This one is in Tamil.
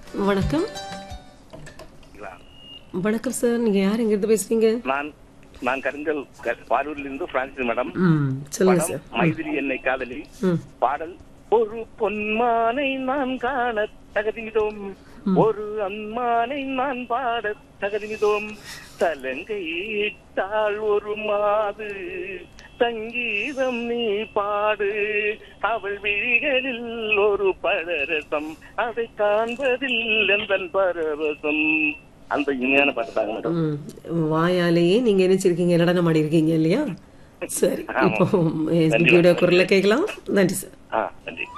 வணக்கம் வணக்கம் சார் நீங்க யார் எங்க இருந்து பேசுறீங்க நான் நான் கருங்கல் க- பாரூரில் இருந்து பிரான்சிஸ் மேடம் ம் சொல்லுங்க படம் சார் மைதிரி என்னை காதலி ம் பாடல் ஒரு பொன்மானை நான் காண தகுதிதோம் ஒரு அம்மானை நான் பாட தகுதிதோம் தலங்கையிட்டால் ஒரு மாது சங்கீதம் நீ பாடு அவள் விழிகளில் ஒரு பழரசம் அதை காண்பதில் எந்தன் பரவசம் அந்த இனிமையான பாட்டு தாங்க மேடம் ம். வாயாலேயே நீங்க நினைச்சிருக்கீங்க நடனம் ஆடி இருக்கீங்க இல்லையா சரி இப்போ எஸ்பிபியோட குரலை கேட்கலாம் நன்றி சார் ஆ நன்றி